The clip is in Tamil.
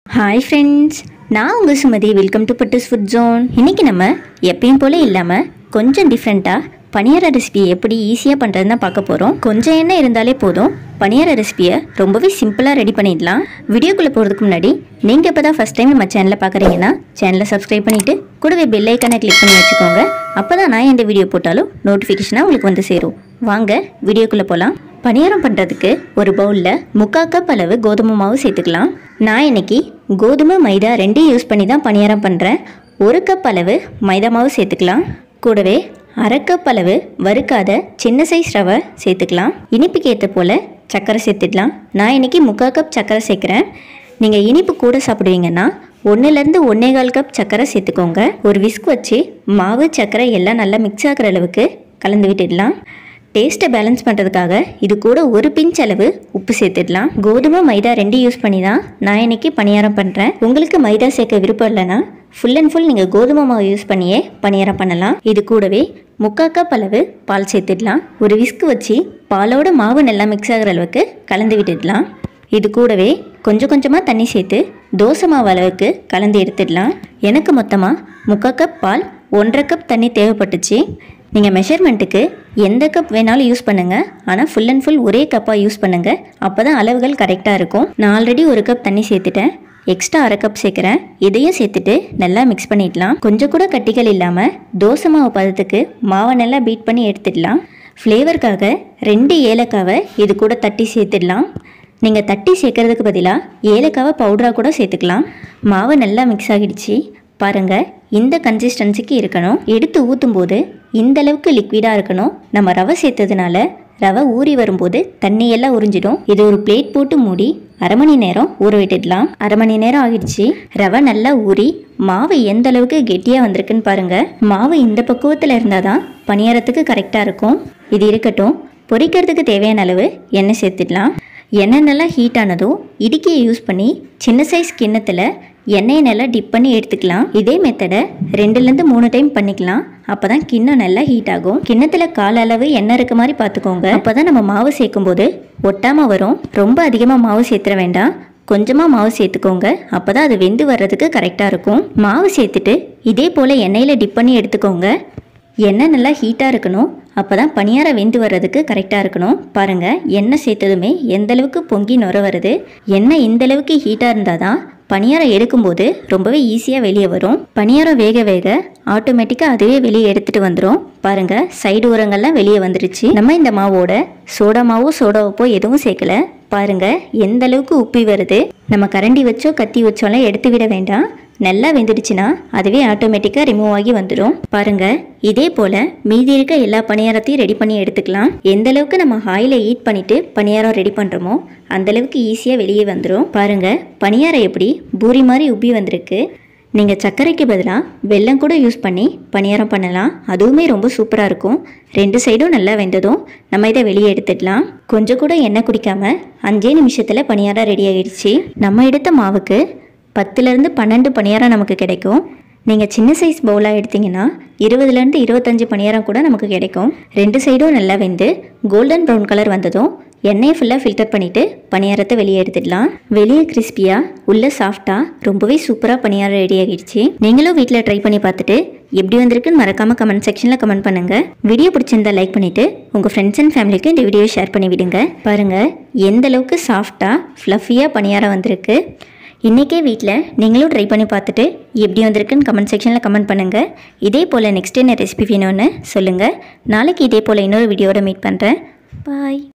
ஹாய் ஃப்ரெண்ட்ஸ் நான் உங்கள் Sumathi welcome to Pattu's food zone இன்றைக்கி நம்ம எப்பயும் போல் இல்லாமல் கொஞ்சம் டிஃப்ரெண்ட்டாக பணியார ரெசிபியை எப்படி ஈஸியாக பண்ணுறதுன்னு தான் பார்க்க போகிறோம் கொஞ்சம் எண்ணெய் இருந்தாலே போதும் பணியார ரெசிபியை ரொம்பவே சிம்பிளாக ரெடி பண்ணிடலாம் வீடியோக்குள்ளே போகிறதுக்கு முன்னாடி நீங்கள் இப்போ தான் ஃபஸ்ட் டைம் நம்ம சேனலில் பார்க்குறீங்கன்னா சேனலை சப்ஸ்கிரைப் பண்ணிவிட்டு கூடவே பெல் ஐக்கானை கிளிக் பண்ணி வச்சுக்கோங்க அப்போ தான் நான் எந்த வீடியோ போட்டாலும் நோட்டிஃபிகேஷனாக உங்களுக்கு வந்து சேரும் வாங்க வீடியோக்குள்ளே போகலாம் பணியாரம் பண்ணுறதுக்கு ஒரு பவுலில் முக்கால் கப் அளவு கோதுமை மாவு சேர்த்துக்கலாம் நான் இன்னைக்கு கோதுமை மைதா ரெண்டையும் யூஸ் பண்ணி தான் பணியாரம் பண்ணுறேன் ஒரு கப் அளவு மைதா மாவு சேர்த்துக்கலாம் கூடவே அரை கப் அளவு வறுக்காத சின்ன சைஸ் ரவை சேர்த்துக்கலாம் இனிப்புக்கு ஏற்ற போல் சர்க்கரை சேர்த்துக்கலாம் நான் இன்னைக்கு முக்கால் கப் சர்க்கரை சேர்க்குறேன் நீங்கள் இனிப்பு கூட சாப்பிடுவீங்கன்னா ஒன்றுலேருந்து ஒன்றே கால் கப் சர்க்கரை சேர்த்துக்கோங்க ஒரு விஸ்க் வச்சு மாவு சர்க்கரை எல்லாம் நல்லா மிக்ஸ் ஆகிற அளவுக்கு கலந்து விட்டுடலாம் டேஸ்ட்டை பேலன்ஸ் பண்ணுறதுக்காக இது கூட ஒரு பிஞ்ச் அளவு உப்பு சேர்த்துடலாம் கோதுமை மைதா ரெண்டும் யூஸ் பண்ணி தான் நான் இன்னைக்கு பணியாரம் பண்ணுறேன் உங்களுக்கு மைதா சேர்க்க விருப்பம் இல்லைன்னா ஃபுல் அண்ட் ஃபுல் நீங்கள் கோதுமை மாவு யூஸ் பண்ணியே பணியாரம் பண்ணலாம் இது கூடவே முக்கால் கப் அளவு பால் சேர்த்துடலாம் ஒரு விஸ்க் வச்சு பாலோட மாவு நல்லா மிக்ஸ் ஆகிற அளவுக்கு கலந்து விட்டுடலாம் இது கூடவே கொஞ்சம் கொஞ்சமாக தண்ணி சேர்த்து தோசை மாவு அளவுக்கு கலந்து எடுத்துடலாம் எனக்கு மொத்தமாக முக்கால் கப் பால் ஒன்றரை கப் தண்ணி தேவைப்பட்டுச்சு நீங்கள் மெஷர்மெண்ட்டுக்கு எந்த கப் வேணாலும் யூஸ் பண்ணுங்கள் ஆனால் ஃபுல் அண்ட் ஃபுல் ஒரே கப்பாக யூஸ் பண்ணுங்கள் அப்போ தான் அளவுகள் கரெக்டாக இருக்கும் நான் ஆல்ரெடி ஒரு கப் தண்ணி சேர்த்துட்டேன் எக்ஸ்ட்ரா அரை கப் சேர்க்குறேன் இதையும் சேர்த்துட்டு நல்லா மிக்ஸ் பண்ணிடலாம் கொஞ்சம் கூட கட்டிகள் இல்லாமல் தோசை மாவு பதத்துக்கு மாவை நல்லா பீட் பண்ணி எடுத்துடலாம் ஃப்ளேவருக்காக ரெண்டு ஏலக்காவை இது கூட தட்டி சேர்த்துடலாம் நீங்கள் தட்டி சேர்க்கறதுக்கு பதிலாக ஏலக்காவை பவுடராக கூட சேர்த்துக்கலாம் மாவு நல்லா மிக்ஸ் ஆகிடுச்சு பாருங்கள் இந்த கன்சிஸ்டன்சிக்கு இருக்கணும் எடுத்து ஊற்றும் போது இந்த அளவுக்கு லிக்விடாக இருக்கணும் நம்ம ரவை சேர்த்ததுனால ரவை ஊறி வரும்போது தண்ணியெல்லாம் உறிஞ்சிடும் இது ஒரு பிளேட் போட்டு மூடி அரை மணி நேரம் ஊற விட்டுடலாம் அரை மணி நேரம் ஆகிடுச்சு ரவை நல்லா ஊறி மாவு எந்த அளவுக்கு கெட்டியாக வந்திருக்குன்னு பாருங்க மாவு இந்த பக்குவத்தில் இருந்தால் தான் பணியாரத்துக்கு கரெக்டாக இருக்கும் இது இருக்கட்டும் பொரிக்கிறதுக்கு தேவையான அளவு எண்ணெய் சேர்த்துடலாம் எண்ணெய் நல்லா ஹீட் ஆனதும் இடுக்கியை யூஸ் பண்ணி சின்ன சைஸ் கிண்ணத்தில் எண்ணெயை நல்லா டிப் பண்ணி எடுத்துக்கலாம் இதே மெத்தடை ரெண்டுலேருந்து மூணு டைம் பண்ணிக்கலாம் அப்போ தான் கிண்ணம் நல்லா ஹீட் ஆகும் கிண்ணத்தில் கால அளவு எண்ணெய் இருக்க மாதிரி பார்த்துக்கோங்க அப்போ தான் நம்ம மாவு சேர்க்கும்போது ஒட்டாமல் வரும் ரொம்ப அதிகமாக மாவு சேர்த்துற வேண்டாம் கொஞ்சமாக மாவு சேர்த்துக்கோங்க அப்போ தான் அது வெந்து வர்றதுக்கு கரெக்டாக இருக்கும் மாவு சேர்த்துட்டு இதே போல் எண்ணெயில் டிப் பண்ணி எடுத்துக்கோங்க எண்ணெய் நல்லா ஹீட்டாக இருக்கணும் அப்போ தான் பணியாரம் வெந்து வர்றதுக்கு கரெக்டாக இருக்கணும் பாருங்கள் எண்ணெய் சேர்த்ததுமே எந்த அளவுக்கு பொங்கி நுர வருது எண்ணெய் இந்த அளவுக்கு ஹீட்டாக இருந்தால் தான் பணியாரம் எடுக்கும்போது ரொம்பவே ஈஸியாக வெளியே வரும் பணியாரம் வேக வேக ஆட்டோமேட்டிக்காக அதுவே வெளியே எடுத்துகிட்டு வந்துடும் பாருங்கள் சைடு உரங்கள்லாம் வெளியே வந்துருச்சு நம்ம இந்த மாவோட சோடா மாவோ சோடா உப்போ எதுவும் சேர்க்கல பாருங்க எந்த அளவுக்கு உப்பி வருது நம்ம கரண்டி வச்சோ கத்தி வச்சோலாம் எடுத்து விட வேண்டாம் நல்லா வெந்துடுச்சுன்னா அதுவே ஆட்டோமேட்டிக்காக ரிமூவ் ஆகி வந்துடும் பாருங்க இதே போல் மீதி இருக்க எல்லா பணியாரத்தையும் ரெடி பண்ணி எடுத்துக்கலாம் எந்த அளவுக்கு நம்ம ஆயிலை ஹீட் பண்ணிட்டு பணியாரம் ரெடி பண்ணுறோமோ அந்த அளவுக்கு ஈஸியாக வெளியே வந்துடும் பாருங்க பணியாரம் எப்படி பூரி மாதிரி உப்பி வந்திருக்கு நீங்கள் சர்க்கரைக்கு பதிலாக வெல்லம் கூட யூஸ் பண்ணி பணியாரம் பண்ணலாம் அதுவுமே ரொம்ப சூப்பராக இருக்கும் ரெண்டு சைடும் நல்லா வெந்ததும் நம்ம இதை வெளியே எடுத்துடலாம் கொஞ்சம் கூட எண்ணெய் குடிக்காம அஞ்சே நிமிஷத்தில் பணியாரம் ரெடி ஆகிடுச்சு நம்ம எடுத்த மாவுக்கு பத்துலேருந்து பன்னெண்டு பணியாரம் நமக்கு கிடைக்கும் நீங்கள் சின்ன சைஸ் பவுலாக எடுத்தீங்கன்னா இருபதுலேருந்து இருபத்தஞ்சு பணியாரம் கூட நமக்கு கிடைக்கும் ரெண்டு சைடும் நல்லா வெந்து கோல்டன் ப்ரௌன் கலர் வந்ததும் எண்ணெயை ஃபுல்லாக ஃபில்டர் பண்ணிவிட்டு பணியாரத்தை வெளியே எடுத்துடலாம் வெளியே கிறிஸ்பியாக உள்ளே சாஃப்டாக ரொம்பவே சூப்பராக பணியாரம் ரெடி ஆகிடுச்சு நீங்களும் வீட்டில் ட்ரை பண்ணி பார்த்துட்டு எப்படி வந்திருக்குன்னு மறக்காமல் கமெண்ட் செக்ஷனில் கமெண்ட் பண்ணுங்கள் வீடியோ பிடிச்சிருந்தா லைக் பண்ணிவிட்டு உங்கள் ஃப்ரெண்ட்ஸ் அண்ட் ஃபேமிலிக்கு இந்த வீடியோ ஷேர் பண்ணி விடுங்க பாருங்கள் எந்த அளவுக்கு சாஃப்டாக ஃப்ளஃபியாக பணியாரம் வந்திருக்கு இன்றைக்கே வீட்டில் நீங்களும் ட்ரை பண்ணி பார்த்துட்டு எப்படி வந்திருக்குன்னு கமெண்ட் செக்ஷனில் கமெண்ட் பண்ணுங்கள் இதே போல் நெக்ஸ்ட் என்ன ரெசிபி வேணும்னு சொல்லுங்கள் நாளைக்கு இதே போல் இன்னொரு வீடியோட மீட் பண்ணுறேன் பாய்